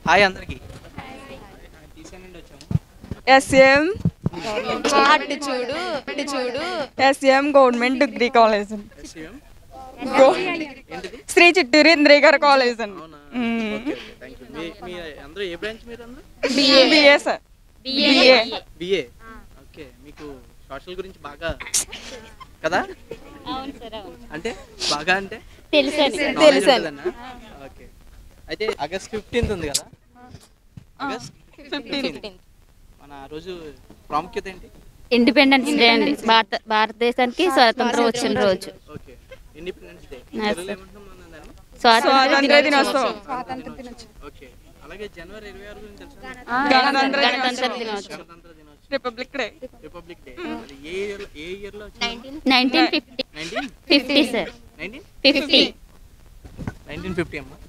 Hi అందరికి తీసానండి వచ్చాము S M అటు చూడు ఇటు చూడు SM government degree college SCM గో- ఏంటిది శ్రీ చిట్టూరి ఇంద్రేగర్ కాలేజ్ అండి అవునా ఓకే ఓకే థ్యాంక్ యూ మీ మీ అందరూ ఏ బ్రాంచ్ మీరు అందరూ BA sir BA BA okay మీకు సోషల్ గురించి బాగా కదా అవును సార్ అవును అంటే బాగా అంటే తెలుసండి Knowledge ఉంటుందన్నా? ఓకే అయితే ఆగస్ట్ ఫిఫ్టీన్త్ ఉంది కదా ఆగస్ట్ ఫిఫ్టీన్త్ మన ఆ రోజు ప్రాముఖ్యత ఏంటి ఇండిపెండెన్స్ డే అండి భారత భారతదేశానికి స్వాతంత్రం వచ్చిన రోజు ఓకే ఇండిపెండెన్స్ డే Yes, తెలుగులో ఏమంటున్నాం మనం దాన్ని? స్వాతంత్ర స్వాతంత్ర దినోత్సవం ఓకే అలాగే జనవరి ఇరవై ఆరు గురించి తెలుసా ఆ, గణతంత్ర గణతంత్ర దినోత్సవం గణతంత్ర దినోత్సవం రిపబ్లిక్ డే రిపబ్లిక్ డే అది ఏ ఇయర్ ఏ ఇయర్ లో వచ్చింది nineteen fifty nineteen fifty sir nineteen fifty nineteen fifty అమ్మా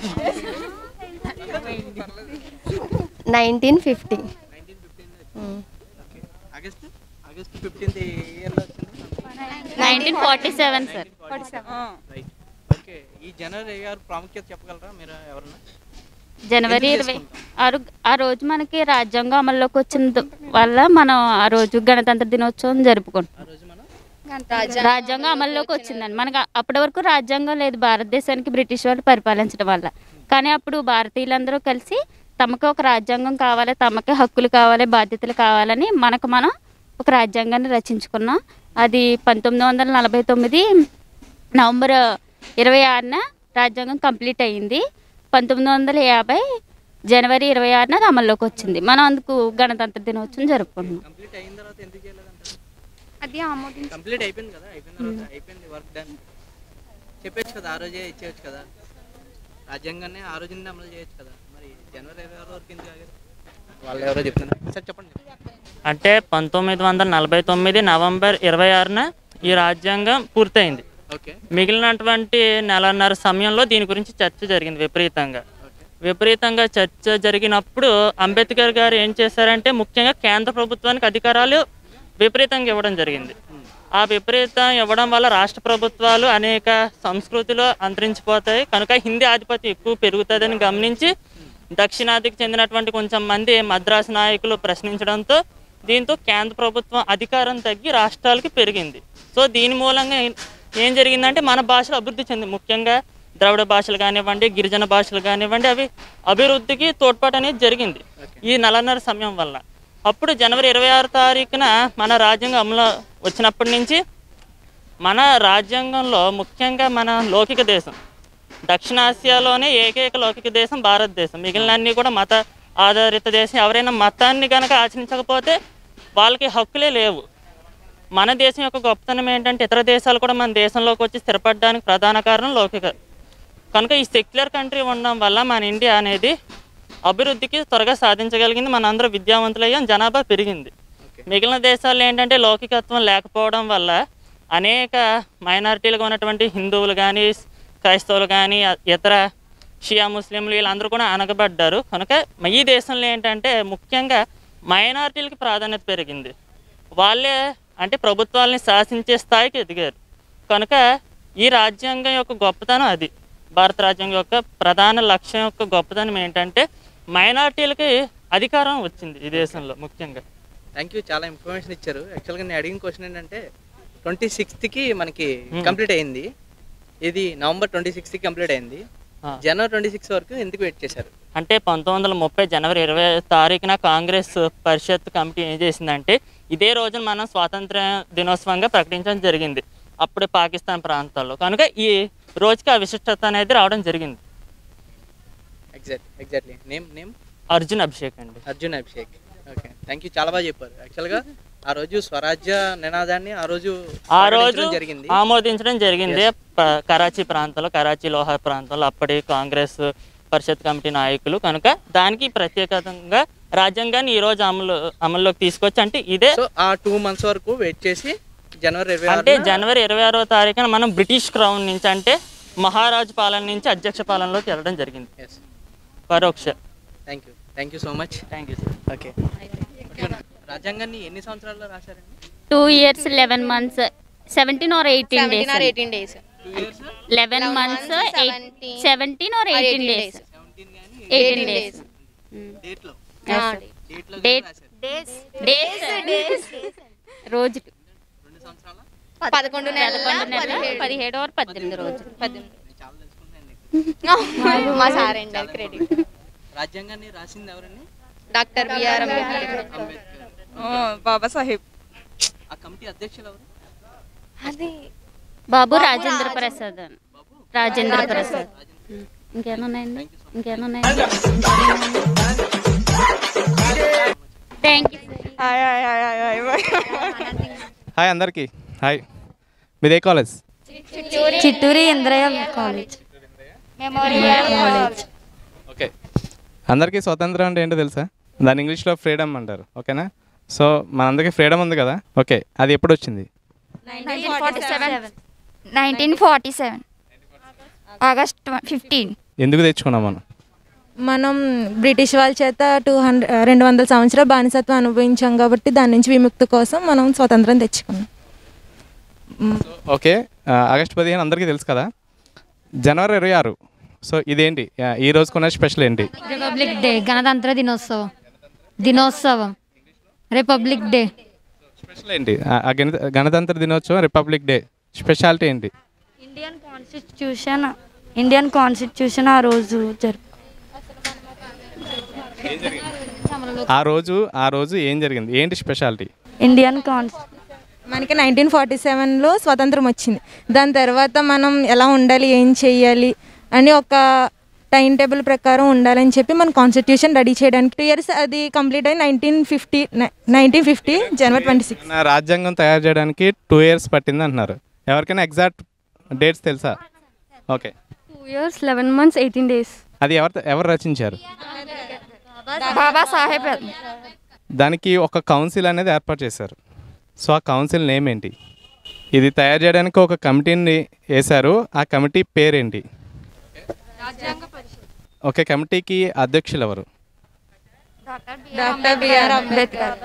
nineteen fifty nineteen fifteen okay August August fifteenth ఏ ఇయర్ లో వచ్చింది nineteen forty seven sir right okay ఈ జనవరి ఇరవై ఆరు ప్రాముఖ్యత చెప్పగలరా మీరు ఎవరన్నా జనవరి ఎందుకు ఇరవై చేసుకుంటాం? ఆ రో- ఆ రోజు మనకి రాజ్యాంగం అమల్లోకి వచ్చిన ద- వల్ల మనం ఆ రోజు గణతంత్ర దినోత్సవం జరుపుకుంటాం ఆ రోజు మనం రాజ్యాంగం అమల్లోకి వచ్చిందండి మనకు అప్పటి వరకు రాజ్యాంగం లేదు భారతదేశానికి బ్రిటిష్ వాళ్ళు పరిపాలించడం వల్ల కానీ అప్పుడు భారతీయులందరూ కలిసి తమకు ఒక రాజ్యాంగం కావాలి తమకే హక్కులు కావాలి బాధ్యతలు కావాలని మనకు మనం ఒక రాజ్యాంగాన్ని రచించుకున్నాం అది పంతొమ్మిది వందల నలభై తొమ్మిది నవంబర్ ఇరవై ఆరున రాజ్యాంగం కంప్లీట్ అయ్యింది పంతొమ్మిది వందల యాభై జనవరి ఇరవై ఆరున అది అమల్లోకి వచ్చింది మనం అందుకు గణతంత్ర దినోత్సవం జరుపుకుంటున్నాం కంప్లీట్ అయిన తర్వాత ఎందుకు చేయలేదంటారు అది ఆమోదించి కంప్లీట్ అయిపోయింది కదా అయిపోయిన తర్వాత అయిపోయింది వర్క్ డన్ చెప్పొచ్చు కదా ఆ రోజే ఇచ్చేయచ్చు కదా రాజ్యాంగాన్ని ఆ రోజు నుండి అమలు చేయొచ్చు కదా మరి జనవరి ఇరవై ఆరు వరకు ఎందుకు ఆగారు వాళ్ళు ఎవరో చెప్తున్నారు సార్ చెప్పండి అంటే పంతొమ్మిది వందల నలభై తొమ్మిది నవంబర్ ఇరవై ఆరున ఈ రాజ్యాంగం పూర్తయింది ఓకే మిగిలినటువంటి నెలన్నర సమయంలో దీని గురించి చర్చ జరిగింది విపరీతంగా విపరీతంగా చర్చ జరిగినప్పుడు అంబేద్కర్ గారు ఏం చేశారంటే ముఖ్యంగా కేంద్ర ప్రభుత్వానికి అధికారాలు విపరీతంగా ఇవ్వడం జరిగింది ఆ విపరీతం ఇవ్వడం వల్ల రాష్ట్ర ప్రభుత్వాలు అనేక సంస్కృతిలో అంతరించిపోతాయి కనుక హిందీ ఆధిపత్యం ఎక్కువ పెరుగుతుందని గమనించి దక్షిణాదికి చెందినటువంటి కొంచెం మంది మద్రాసు నాయకులు ప్రశ్నించడంతో దీంతో కేంద్ర ప్రభుత్వం అధికారం తగ్గి రాష్ట్రాలకి పెరిగింది సో దీని మూలంగా ఏం- ఏం జరిగిందంటే మన భాషలు అభివృద్ధి చెంది ముఖ్యంగా ద్రవిడ భాషలు కానివ్వండి గిరిజన భాషలు కానివ్వండి అవి అభివృద్ధికి తోడ్పాటు అనేది జరిగింది ఈ నెలన్నర సమయం వల్ల అప్పుడు జనవరి ఇరవై ఆరు తారీఖున మన రాజ్యాంగం అమలు వచ్చినప్పటి నుంచి మన రాజ్యాంగంలో ముఖ్యంగా మన లౌకిక దేశం దక్షిణాసియాలోనే ఏకైక లౌకిక దేశం భారతదేశం మిగిలిన అన్ని కూడా మత ఆధారిత దేశం ఎవరైనా మతాన్ని కనుక ఆచరించకపోతే వాళ్ళకి హక్కులే లేవు మన దేశం యొక్క గొప్పతనం ఏంటంటే ఇతర దేశాలు కూడా మన దేశంలోకి వచ్చి స్థిరపడడానికి ప్రధాన కారణం లౌకిక కనుక ఈ సెక్యులర్ కంట్రీ ఉండడం వల్ల మన ఇండియా అనేది అభివృద్ధికి త్వరగా సాధించగలిగింది మన అందరూ విద్యావంతులయ్యాం జనాభా పెరిగింది మిగిలిన దేశాల్లో ఏంటంటే లౌకికత్వం లేకపోవడం వల్ల అనేక మైనారిటీలుగా ఉన్నటువంటి హిందువులు కానీ క్రైస్తవులు కానీ ఇతర షియా ముస్లింలు వీళ్ళందరూ కూడా అనగబడ్డారు కనుక ఈ దేశంలో ఏంటంటే ముఖ్యంగా మైనారిటీలకి ప్రాధాన్యత పెరిగింది వాళ్ళే అంటే ప్రభుత్వాలని శాసించే స్థాయికి ఎదిగారు కనుక ఈ రాజ్యాంగం యొక్క గొప్పతనం అది భారత రాజ్యాంగం యొక్క ప్రధాన లక్ష్యం యొక్క గొప్పతనం ఏంటంటే మైనారిటీలకి అధికారం వచ్చింది ఈ దేశంలో ముఖ్యంగా థ్యాంక్ యూ చాలా ఇన్ఫర్మేషన్ ఇచ్చారు యాక్చువల్గా నేను అడిగిన క్వశ్చన్ ఏంటంటే ట్వంటీ సిక్స్త్కి మనకి కంప్లీట్ అయింది ఇది నవంబర్ ట్వంటీ సిక్స్త్కి కంప్లీట్ అయింది ఆ. జనవరి ట్వంటీ సిక్స్ వరకు ఎందుకు వెయిట్ చేశారు అంటే పంతొమ్మిది వందల ముప్పై జనవరి ఇరవై తారీఖున కాంగ్రెస్ పరిషత్ కమిటీ ఏం చేసిందంటే ఇదే రోజున మనం స్వాతంత్ర దినోత్సవంగా ప్రకటించడం జరిగింది అప్పుడు పాకిస్తాన్ ప్రాంతాల్లో కనుక ఈ రోజుకి ఆ విశిష్టత అనేది రావడం జరిగింది exact exactly name name Arjun Abhishek అండి Arjun Abhishek okay thank you చాలా బాగా చెప్పారు యాక్చువల్గా ఆ రోజు స్వరాజ్య నినాదాన్ని ఆ రోజు ఆ రోజు ప్రకటించడం జరిగింది ఆమోదించడం జరిగింది ప- కరాచీ ప్రాంతంలో కరాచీ లోహా ప్రాంతంలో అప్పటి కాంగ్రెస్ పరిషత్ కమిటీ నాయకులు కనుక దానికి ప్రత్యేకంగా రాజ్యాంగాన్ని ఈ రోజు అమలు అమల్లోకి తీసుకొచ్చి అంటే ఇదే సో ఆ టూ మంత్స్ వరకు వెయిట్ చేసి జనవరి ఇరవై అంటే ఆరు జనవరి ఇరవై ఆరో తారీఖున మనం బ్రిటిష్ క్రౌన్ నుంచి అంటే మహారాజు పాలన నుంచి అధ్యక్ష పాలనలోకి వెళ్ళడం జరిగింది ఎస్ పరోక్ష thank you thank you so much thank you sir okay రాజ్యాంగాన్ని ఎన్ని సంవత్సరాల్లో రాశారండి two years eleven months seventeen or eighteen seventeen or days eighteen days two years eleven months seventeen- seventeen or eighteen days seventeen కానీ eighteen days డేట్లో డేట్లో Date. రాశారు days రోజు రెండు సంవత్సరాల పదకొండు నెలల పదకొండు నెలలు పదిహేడు ఆరు పద్దెనిమిది రోజులు పద్దెనిమిది నేను చాలా తెలుసుకుంటాను నీకు మా సార్ అండి క్రెడిట్ రాజ్యాంగాన్ని రాసింది ఎవరండి డాక్టర్ బిఆర్ అంబేద్కర్ అంబేద్కర్ బాబాసాహెబ్ ఆ కమిటీ అధ్యక్షులు ఎవరు అది బాబు రాజేంద్ర ప్రసాద్ అని రాజేంద్ర ప్రసాద్ ఇంకేమైనా ఉన్నాయండి ఇంకేమైనా ఉన్నాయండి thank you hi hi hi hi hi hi అందరికీ హాయ్ మీదే కాలేజ్ చిత్తూరు ఇంద్రయ కాలేజ్ ఓకే అందరికీ స్వతంత్రం అంటే ఏంటో తెలుసా దాని ఇంగ్లీష్లో ఫ్రీడమ్ అంటారు ఓకేనా సో మనందరికీ ఫ్రీడమ్ ఉంది కదా ఓకే అది ఎప్పుడు వచ్చింది nineteen forty seven August fifteen ఎందుకు తెచ్చుకున్నాం మనం మనం బ్రిటిష్ వాళ్ళ చేత టూ హండ్రెడ్ రెండు వందల సంవత్సరాలు బానిసత్వం అనుభవించాం కాబట్టి దాని నుంచి విముక్తి కోసం మనం స్వతంత్రం తెచ్చుకున్నాం ఓకే ఆ, ఆగస్ట్ పదిహేను అందరికీ తెలుసు కదా జనవరి ఇరవై ఆరు సో ఇదేంటి ఆ, ఈ రోజుకున్న స్పెషల్ ఏంటి రిపబ్లిక్ డే గణతంత్ర దినోత్సవం దినోత్సవం రిపబ్లిక్ డే స్పెషల్ ఏంటి ఆ, ఆ గణత గణతంత్ర దినోత్సవం రిపబ్లిక్ డే స్పెషాలిటీ ఏంటి ఇండియన్ కాన్స్టిట్యూషన్ ఇండియన్ కాన్స్టిట్యూషన్ ఆ రోజు జరుపు ఆ రోజు ఆ రోజు ఏం జరిగింది ఏంటి స్పెషాలిటీ ఇండియన్ కాన్స్ మనకి నైన్టీన్ ఫార్టీ సెవెన్లో స్వతంత్రం వచ్చింది దాని తర్వాత మనం ఎలా ఉండాలి ఏం చేయాలి అని ఒక టైం టేబుల్ ప్రకారం ఉండాలని చెప్పి మన కాన్స్టిట్యూషన్ రెడీ చేయడానికి టూ ఇయర్స్ అది కంప్లీట్ అయ్యి నైన్టీన్ ఫిఫ్టీ నైన్టీన్ ఫిఫ్టీ జనవరి ట్వంటీ సిక్స్ మన రాజ్యాంగం తయారు చేయడానికి టూ ఇయర్స్ పట్టింది అంటున్నారు ఎవరికైనా ఎగ్జాక్ట్ డేట్స్ తెలుసా okay two years eleven months eighteen days అది ఎవరు ఎవరు రచించారు బాబా సాహెబ్ దానికి ఒక కౌన్సిల్ అనేది ఏర్పాటు చేశారు సో ఆ కౌన్సిల్ నేమ్ ఏంటి ఇది తయారు చేయడానికి ఒక కమిటీని వేశారు ఆ కమిటీ పేరేంటి ఓకే కమిటీకి అధ్యక్షులు ఎవరు doctor BR Ambedkar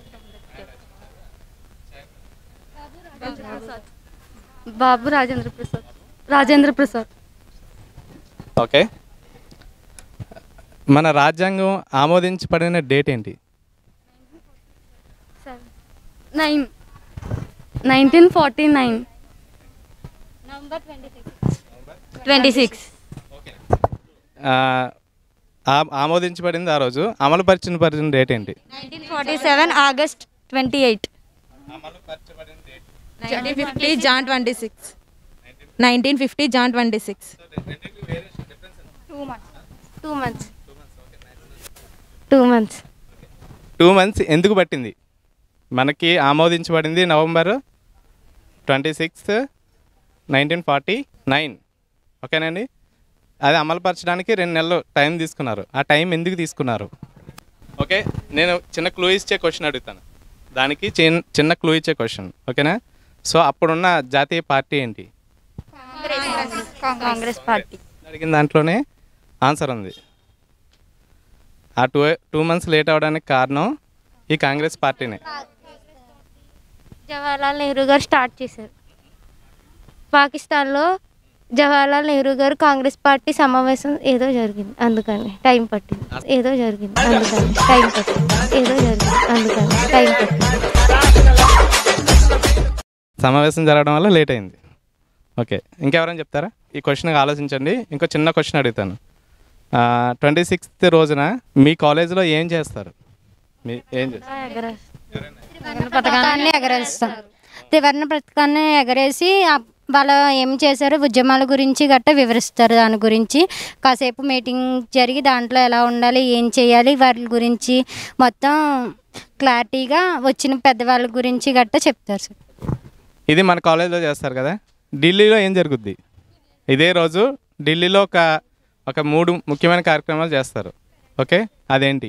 Babu Rajendra Prasad Rajendra Prasad okay మన రాజ్యాంగం ఆమోదించబడిన డేట్ ఏంటి nine nineteen forty nine twenty six ఆ, ఆ- ఆమోదించబడింది ఆ రోజు అమలుపరిచిన పరిచిన డేట్ ఏంటి nineteen forty seven August twenty eight nineteen fifty Jan twenty six nineteen fifty Jan twenty six two months two months two months two months ఎందుకు పట్టింది మనకి ఆమోదించబడింది November twenty sixth nineteen forty nine ఓకేనండి అది అమలుపరచడానికి రెండు నెలలు time తీసుకున్నారు ఆ టైం ఎందుకు తీసుకున్నారు ఓకే నేను చిన్న క్లూ ఇచ్చే క్వశ్చన్ అడుగుతాను దానికి చిన్న చిన్న క్లూ ఇచ్చే క్వశ్చన్ ఓకేనా సో అప్పుడున్న జాతీయ పార్టీ ఏంటి కాంగ్రెస్ పార్టీ అడిగిన దాంట్లోనే ఆన్సర్ ఉంది ఆ టూ టూ మంత్స్ లేట్ అవడానికి కారణం ఈ కాంగ్రెస్ పార్టీనే జవహర్లాల్ నెహ్రూ గారు స్టార్ట్ చేశారు పాకిస్తాన్లో జవహర్లాల్ నెహ్రూ గారు కాంగ్రెస్ పార్టీ సమావేశం ఏదో జరిగింది అందుకని టైం పట్టింది ఏదో జరిగింది అందుకని టైం పట్టింది ఏదో జరిగింది అందుకని టైం పట్టింది సమావేశం జరగడం వల్ల లేట్ అయింది ఓకే ఇంకెవరైనా చెప్తారా ఈ క్వశ్చన్ ఆలోచించండి ఇంకో చిన్న క్వశ్చన్ అడుగుతాను ట్వంటీ సిక్స్త్ రోజున మీ కాలేజీలో ఏం చేస్తారు మీ ఏం చేస్తారు పథకాన్ని ఎగరేస్తాం త్రివర్ణ పథకాన్ని ఎగరేసి ఆ వాళ్ళు ఏం చేశారు ఉద్యమాల గురించి గట్రా వివరిస్తారు దాని గురించి కాసేపు మీటింగ్ జరిగి దాంట్లో ఎలా ఉండాలి ఏం చేయాలి వాటి గురించి మొత్తం క్లారిటీగా వచ్చిన పెద్దవాళ్ళ గురించి గట్రా చెప్తారు సార్ ఇది మన కాలేజీలో చేస్తారు కదా ఢిల్లీలో ఏం జరుగుద్ది ఇదే రోజు ఢిల్లీలో ఒక ఒక మూడు ముఖ్యమైన కార్యక్రమాలు చేస్తారు ఓకే అదేంటి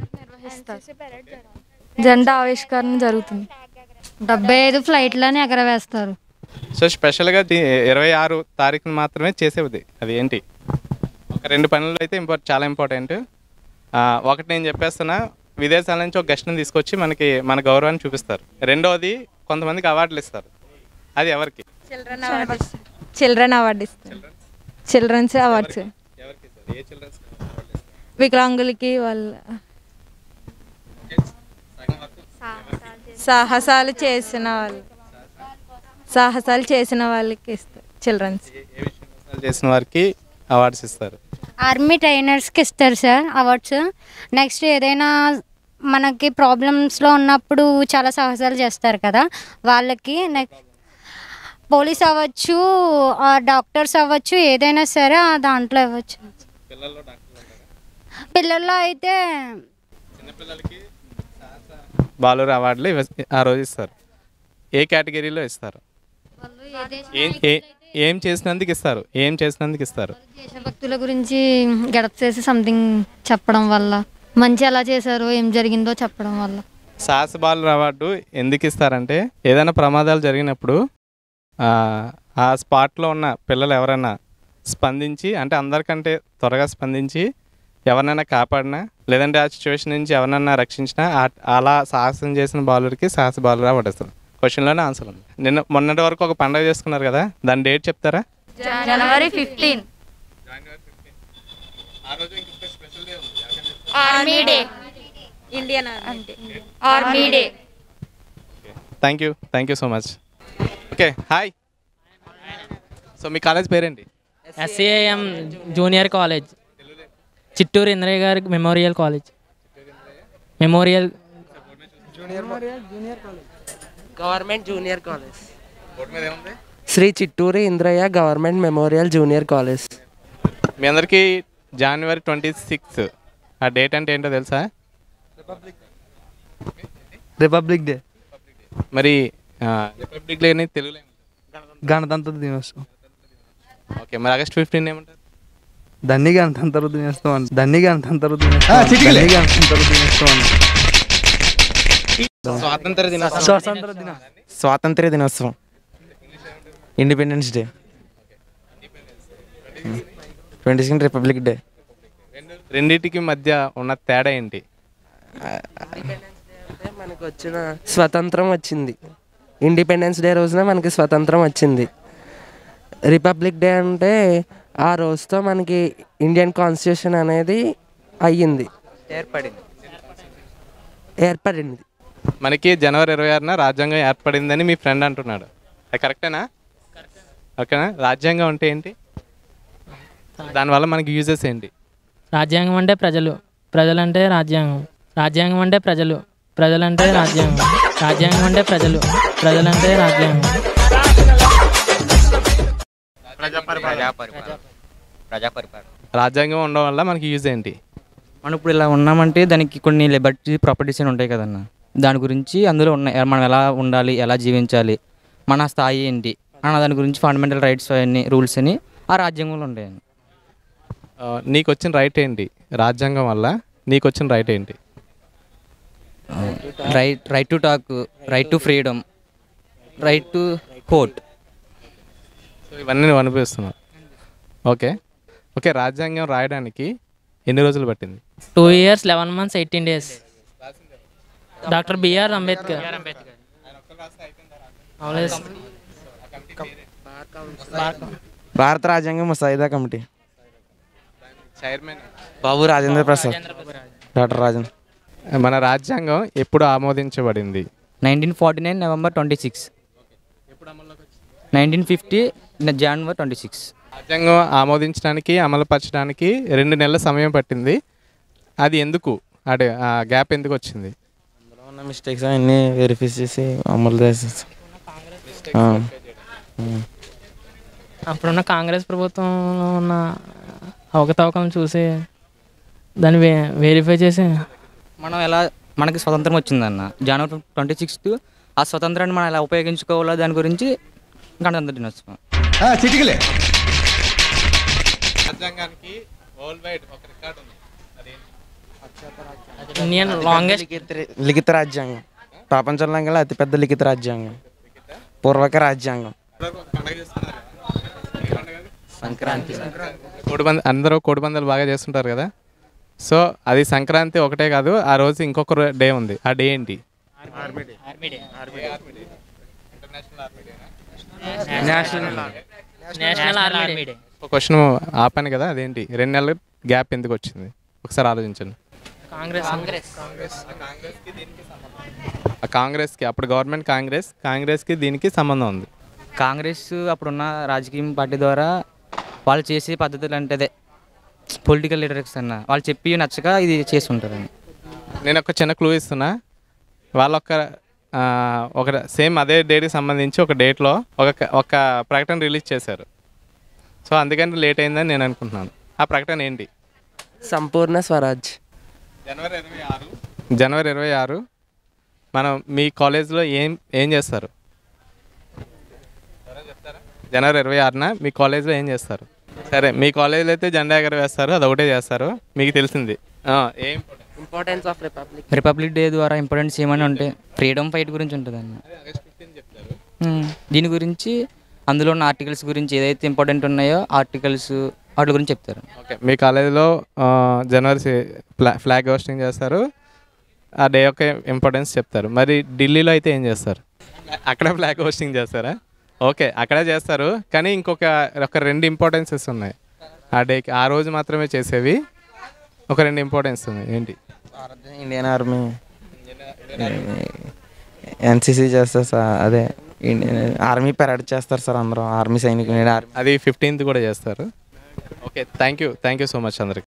జెండా ఆవిష్కరణ జరుగుతుంది డెబ్బై ఐదు ఫ్లైట్లని ఎగరవేస్తారు సో స్పెషల్గా దీ ఇరవై ఆరు తారీఖున మాత్రమే చేసేది అది ఏంటి ఒక రెండు పనులు అయితే ఇంపార్ట్ చాలా ఇంపార్టెంట్ ఆ, ఒకటి నేను చెప్పేస్తున్నా విదేశాల నుంచి ఒక గెస్ట్ని తీసుకొచ్చి మనకి మన గౌరవాన్ని చూపిస్తారు రెండవది కొంతమందికి అవార్డులు ఇస్తారు అది ఎవరికి చిల్డ్రన్ అవార్డు చిల్డ్రన్ అవార్డు ఇస్తారు చిల్డ్రన్స్ అవార్డ్స్ ఎవరికి ఇస్తారు ఏ చిల్డ్రన్స్ వికలాంగులకి వాళ్ళ సాహసాలు చేసిన వాళ్ళు సాహసాలు చేసిన వాళ్ళకి ఇస్తారు చిల్డ్రన్స్ చేసిన వారికి అవార్డ్స్ ఇస్తారు ఆర్మీ ట్రైనర్స్కి ఇస్తారు సార్ అవార్డ్స్ నెక్స్ట్ ఏదైనా మనకి ప్రాబ్లమ్స్లో ఉన్నప్పుడు చాలా సాహసాలు చేస్తారు కదా వాళ్ళకి నెక్స్ట్ పోలీస్ అవ్వచ్చు ఆ డాక్టర్స్ అవ్వచ్చు ఏదైనా సరే ఆ దాంట్లో ఇవ్వచ్చు పిల్లల్లో అయితే బాలూరు అవార్డులు ఇవ- ఆ రోజు ఇస్తారు ఏ కేటగిరీలో ఇస్తారు ఏం ఏ- ఏం చేసినందుకు ఇస్తారు ఏం చేసినందుకు ఇస్తారు దేశభక్తుల గురించి గడప చేసి సంథింగ్ చెప్పడం వల్ల మంచి ఎలా చేశారో ఏం జరిగిందో చెప్పడం వల్ల సాహస బాలురు అవార్డు ఎందుకు ఇస్తారంటే ఏదైనా ప్రమాదాలు జరిగినప్పుడు ఆ, ఆ స్పాట్లో ఉన్న పిల్లలు ఎవరైనా స్పందించి అంటే అందరికంటే త్వరగా స్పందించి ఎవరినైనా కాపాడినా లేదంటే ఆ సిచ్యువేషన్ నుంచి ఎవరినైనా రక్షించినా ఆ- అలా సాహసం చేసిన బాలుడికి సాహస బాలురు అవార్డు ఇస్తారు క్వశ్చన్లోనే ఆన్సర్ ఉంది నిన్న మొన్నటి వరకు ఒక పండుగ చేసుకున్నారు కదా దాని డేట్ చెప్తారా జనవరి fifteen army day Indian army day thank you thank you so much okay hi so మీ కాలేజ్ పేరేంటి SAM junior college Chittoor Indraiah గారి memorial college memorial government junior college Shri Chitturi Indraiah government memorial junior college మీ అందరికీ జనవరి ట్వంటీ సిక్స్త్ ఆ date అంటే ఏంటో తెలుసా రిపబ్లిక్ డే మరి రిపబ్లిక్ డే అని తెలుగులో ఏమంటారు? గణతంత్ర దినోత్సవం ఓకే మరి ఆగస్ట్ ఫిఫ్టీన్ ఏమంటారు దాన్ని గణతంత్ర దినోత్సవం అంట దాన్ని గణతంత్ర దినోత్సవం అంట. దాన్ని గణతంత్ర దినోత్సవం అంట. స్వాతంత్ర దినోత్సవం స్వాతంత్ర దిన స్వాతంత్ర దినోత్సవం independence day twenty second republic day రెండింటికి మధ్య ఉన్న తేడా ఏంటి మనకు వచ్చిన స్వతంత్రం వచ్చింది ఇండిపెండెన్స్ డే రోజున మనకి స్వతంత్రం వచ్చింది రిపబ్లిక్ డే అంటే ఆ రోజుతో మనకి ఇండియన్ కాన్స్టిట్యూషన్ అనేది అయ్యింది ఏర్పడింది ఏర్పడింది మనకి జనవరి ఇరవై ఆరున రాజ్యాంగం ఏర్పడిందని మీ ఫ్రెండ్ అంటున్నాడు అది కరెక్టేనా ఓకేనా రాజ్యాంగం అంటే ఏంటి దానివల్ల మనకి యూజెస్ ఏంటి రాజ్యాంగం అంటే ప్రజలు ప్రజలంటే రాజ్యాంగం రాజ్యాంగం అంటే ప్రజలు ప్రజలంటే రాజ్యాంగం రాజ్యాంగం అంటే ప్రజలు ప్రజలంటే రాజ్యాంగం రాజ్యాంగం ఉండడం వల్ల మనకి యూజ్ ఏంటి మనం ఇప్పుడు ఇలా ఉన్నామంటే దానికి కొన్ని లిబర్టీ ప్రాపర్టీస్ అని ఉంటాయి కదన్న దాని గురించి అందులో ఉన్నాయి మనం ఎలా ఉండాలి ఎలా జీవించాలి మన స్థాయి ఏంటి అన్న దాని గురించి ఫండమెంటల్ రైట్స్ అన్ని రూల్స్ అని ఆ రాజ్యాంగంలో ఉంటాయండి ఆ, నీకు వచ్చిన రైట్ ఏంటి రాజ్యాంగం వల్ల నీకు వచ్చిన రైట్ ఏంటి right right to talk right to freedom right to court so ఇవన్నీ నువ్వు అనిపిస్తున్నావు ఓకే ఓకే రాజ్యాంగం రాయడానికి ఎన్ని రోజులు పట్టింది two years eleven months eighteen days doctor BR Ambedkar అవలేదు భారత రాజ్యాంగ ముసాయిదా కమిటీ చైర్మన్ బాబు రాజేంద్ర ప్రసాద్ డాక్టర్ రాజేంద్ర మన రాజ్యాంగం ఎప్పుడు ఆమోదించబడింది nineteen forty nine November twenty six nineteen fifty జనవరి ట్వంటీ సిక్స్ రాజ్యాంగం ఆమోదించడానికి అమలుపరచడానికి రెండు నెలల సమయం పట్టింది అది ఎందుకు అంటే ఆ గ్యాప్ ఎందుకు వచ్చింది అందులో ఉన్న మిస్టేక్స్ అన్నీ వెరిఫై చేసి అమలు చేసేసి ఆ. ఉమ్. అప్పుడున్న కాంగ్రెస్ ప్రభుత్వంలో ఉన్న అవకతవకలను చూసి దాన్ని వే వెరిఫై చేసి మనం ఎలా మనకి స్వతంత్రం వచ్చిందన్న జనవరి ట్వంటీ సిక్స్త్ ఆ స్వతంత్రాన్ని మనం ఎలా ఉపయోగించుకోవాలో దాని గురించి గణతంత్ర దినోత్సవం చిటికలే రాజ్యాంగానికి వరల్డ్ వైడ్ ఒక రికార్డు ఉంది ఇండియన్ లాంగెస్ట్ లిఖిత- లిఖిత రాజ్యాంగం ప్రపంచంలో గల అతిపెద్ద లిఖిత రాజ్యాంగం పూర్వక రాజ్యాంగం సంక్రాంతి కోడిపంద అందరూ కోడిపందాలు బాగా చేస్తుంటారు కదా సో అది సంక్రాంతి ఒకటే కాదు ఆ రోజు ఇంకొక డే ఉంది ఆ డే ఏంటి నేషనల్ నేషనల్ ఆర్మీ డే ఒక క్వశ్చన్ ఆపాను కదా అదేంటి రెండు నెలలు గ్యాప్ ఎందుకు వచ్చింది ఒకసారి ఆలోచించండి కాంగ్రెస్ కాంగ్రెస్ ఆ కాంగ్రెస్కి అప్పుడు గవర్నమెంట్ కాంగ్రెస్ కాంగ్రెస్కి దీనికి సంబంధం ఉంది కాంగ్రెస్ అప్పుడున్న రాజకీయ పార్టీ ద్వారా వాళ్ళు చేసే పద్ధతులు అంటే అదే పొలిటికల్ లీడర్స్ అన్న వాళ్ళు చెప్పి నచ్చక ఇది చేసి ఉంటారండి నేను ఒక చిన్న క్లూ ఇస్తున్నా వాళ్ళ ఒక ఆ, ఒక సేమ్ అదే డేట్కి సంబంధించి ఒక డేట్లో ఒక ఒక ప్రకటన రిలీజ్ చేశారు సో అందుకని లేట్ అయిందని నేను అనుకుంటున్నాను ఆ ప్రకటన ఏంటి సంపూర్ణ స్వరాజ్ జనవరి ఇరవై ఆరు జనవరి ఇరవై ఆరు మనం మీ కాలేజ్లో ఏం ఏం చేస్తారు జనవరి ఇరవై ఆరున మీ కాలేజ్లో ఏం చేస్తారు సరే మీ కాలేజ్లో అయితే జెండా ఎగరవేస్తారు అది ఒకటే చేస్తారు మీకు తెలిసింది ఆ, ఏం importance of republic republic day ద్వారా ఇంపార్టెన్స్ ఏమని ఉంటే ఫ్రీడమ్ ఫైట్ గురించి ఉంటుంది అన్న ఉమ్, దీని గురించి అందులో ఉన్న ఆర్టికల్స్ గురించి ఏదైతే ఇంపార్టెంట్ ఉన్నాయో ఆర్టికల్స్ వాటి గురించి చెప్తారు ఓకే మీ కాలేజీలో ఆ, జనవరి సి- ఫ్లా ఫ్లాగ్ హోస్టింగ్ చేస్తారు ఆ డే యొక్క ఇంపార్టెన్స్ చెప్తారు మరి ఢిల్లీలో అయితే ఏం చేస్తారు అక్కడ ఫ్లాగ్ హోస్టింగ్ చేస్తారా ఓకే అక్కడే చేస్తారు కానీ ఇంకొక ఒక రెండు ఇంపార్టెన్సెస్ ఉన్నాయి ఆ డేకి ఆ రోజు మాత్రమే చేసేవి ఒక రెండు ఇంపార్టెన్స్ ఉన్నాయి ఏంటి ఇండియన్ ఆర్మీ ఎన్సీసీ చేస్తారు సార్ అదే ఇండియన్ ఆర్మీ పెరడ్ చేస్తారు సార్ అందరూ ఆర్మీ సైనికులు ఆర్మీ అది ఫిఫ్టీన్త్ కూడా చేస్తారు okay thank you thank you so much అందరికి